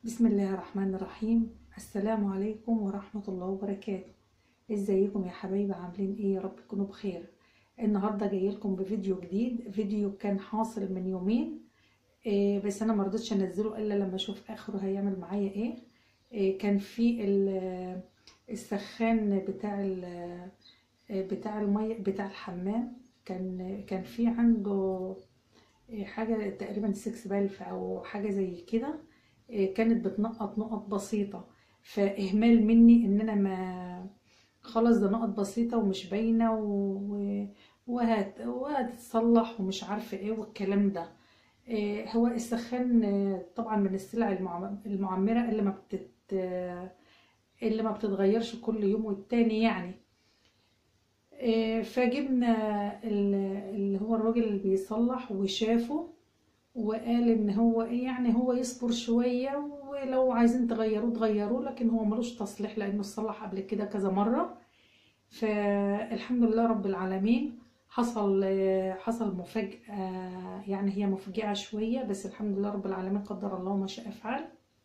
بسم الله الرحمن الرحيم السلام عليكم ورحمة الله وبركاته ازيكم يا حبايبي عاملين ايه يا رب تكونوا بخير النهاردة جاي لكم بفيديو جديد فيديو كان حاصل من يومين إيه بس انا مرضتش انزله الا لما اشوف اخره هيعمل معايا ايه, إيه كان في ال- السخان بتاع ال- بتاع المية بتاع الحمام كان كان في عنده إيه حاجة تقريبا 6 بلف او حاجة زي كده إيه كانت بتنقط نقط بسيطة فإهمال مني إن أنا ما خلاص ده نقط بسيطة ومش باينة و... وهت... وهتتصلح ومش عارفة ايه والكلام ده إيه هو السخان آه، طبعا من السلع المعم- المعمرة اللي ما بتت اللي ما بتتغيرش كل يوم والتاني يعني إيه فجبنا ال- اللي هو الراجل اللي بيصلح وشافه وقال ان هو ايه يعني هو يصبر شوية ولو عايزين تغيروه تغيروه لكن هو ملوش تصليح لانه اتصلح قبل كده كذا مرة فالحمد لله رب العالمين حصل حصل مفاجأة يعني هي مفجعة شوية بس الحمد لله رب العالمين قدر الله ما شاء فعل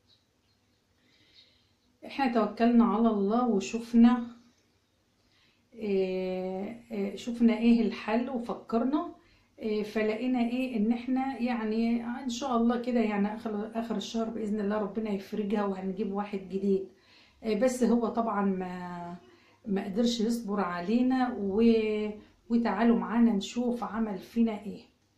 احنا توكلنا على الله وشفنا إيه إيه شفنا ايه الحل وفكرنا إيه فلقينا ايه ان احنا يعني ان شاء الله كده يعني اخر اخر الشهر باذن الله ربنا يفرجها وهنجيب واحد جديد إيه بس هو طبعا ما ما قدرش يصبر علينا و... وتعالوا معانا نشوف عمل فينا ايه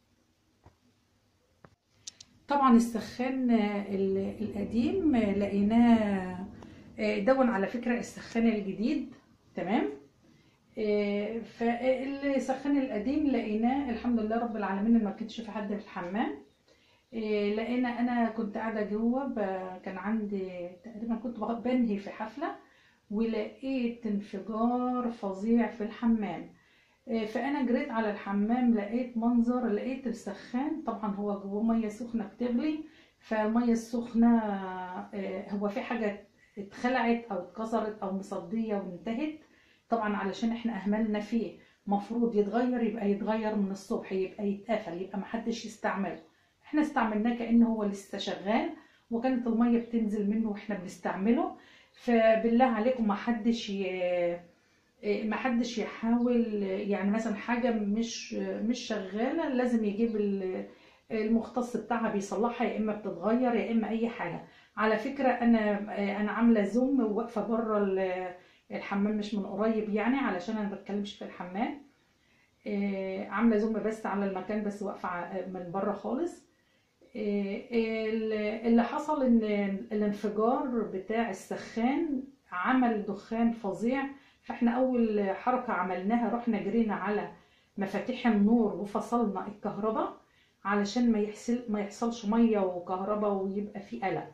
طبعا السخان ال- القديم لقيناه دون على فكرة السخان الجديد تمام إيه، فالسخان القديم لقيناه الحمد لله رب العالمين ما كانش في حد في الحمام إيه، لقينا انا كنت قاعده جوه ب- كان عندي تقريبا كنت بغ- بنهي في حفله ولقيت انفجار فظيع في الحمام إيه، فانا جريت على الحمام لقيت منظر لقيت السخان طبعا هو جوه ميه سخنه بتغلي فالميه السخنه إيه، هو في حاجه اتخلعت او اتكسرت او مصديه وانتهت طبعا علشان احنا اهملنا فيه مفروض يتغير يبقى يتغير من الصبح يبقى يتقفل يبقى محدش يستعمله احنا استعملناه كأنه هو لسه شغال وكانت المية بتنزل منه واحنا بنستعمله فبالله عليكم محدش ي... محدش يحاول يعني مثلا حاجة مش مش شغالة لازم يجيب ال- المختص بتاعها بيصلحها يا اما بتتغير يا اما اي حاجة على فكرة انا انا عاملة زوم وواقفة بره ال- الحمام مش من قريب يعني علشان انا ما بتكلمش في الحمام آه، عامله زوم بس على المكان بس واقفه ع- من بره خالص آه، ال- اللي حصل ان الانفجار بتاع السخان عمل دخان فظيع فاحنا اول حركه عملناها رحنا جرينا على مفاتيح النور وفصلنا الكهرباء علشان ما يحصل ما يحصلش ميه وكهرباء ويبقى في قلق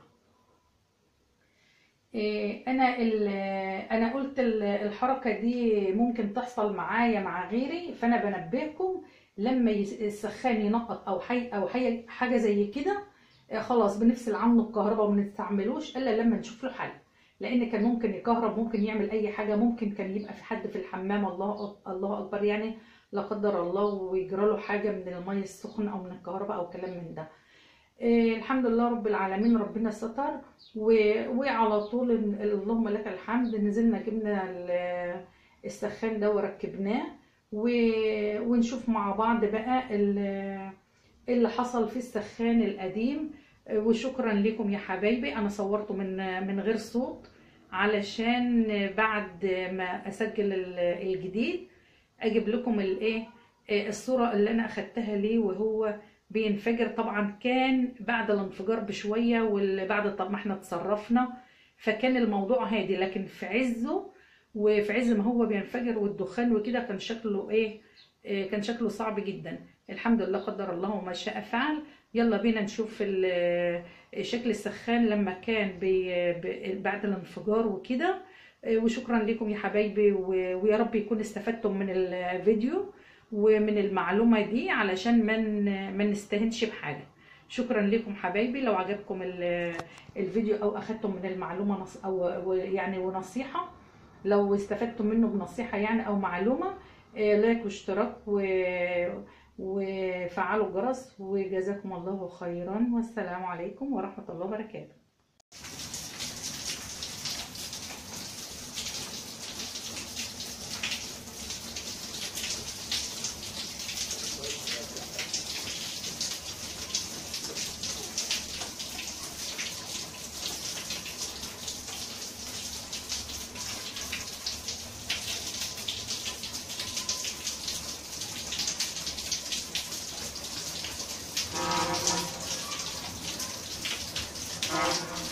إيه، انا ال- انا قلت ال- الحركه دي ممكن تحصل معايا مع غيري فانا بنبهكم لما يس- السخان ينقط او حي او حي حاجه زي كده إيه، خلاص بنفصل عنه الكهرباء وما نستعملوش الا لما نشوف له حل لان كان ممكن يكهرب ممكن يعمل اي حاجه ممكن كان يبقى في حد في الحمام الله أك- الله اكبر يعني لا قدر الله ويجرى له حاجه من الميه السخنه او من الكهرباء او كلام من ده إيه، الحمد لله رب العالمين ربنا ستر و- وعلى طول ال- اللهم لك الحمد نزلنا جبنا ال- السخان ده وركبناه و- ونشوف مع بعض بقى ال- اللي حصل في السخان القديم وشكرا لكم يا حبايبي انا صورته من من غير صوت علشان بعد ما اسجل ال- الجديد اجيب لكم الايه الصورة اللي انا اخدتها ليه وهو بينفجر طبعا كان بعد الانفجار بشوية وبعد طب ما احنا اتصرفنا فكان الموضوع هادي لكن في عزه وفي عز ما هو بينفجر والدخان وكده كان شكله ايه إيه، كان شكله صعب جدا الحمد لله قدر الله وما شاء فعل يلا بينا نشوف ال- شكل السخان لما كان بي ب- بعد الانفجار وكده إيه، وشكرا لكم يا حبايبي و- ويا رب يكون استفدتم من الفيديو ومن المعلومة دي علشان ما ن- ما نستهنش بحاجة شكرا لكم حبايبي لو عجبكم ال- الفيديو او اخدتم من المعلومة نص او و- يعني ونصيحة لو استفدتم منه بنصيحة يعني او معلومة آه، لايك واشتراك و... وفعلوا الجرس وجزاكم الله خيرا والسلام عليكم ورحمة الله وبركاته Thank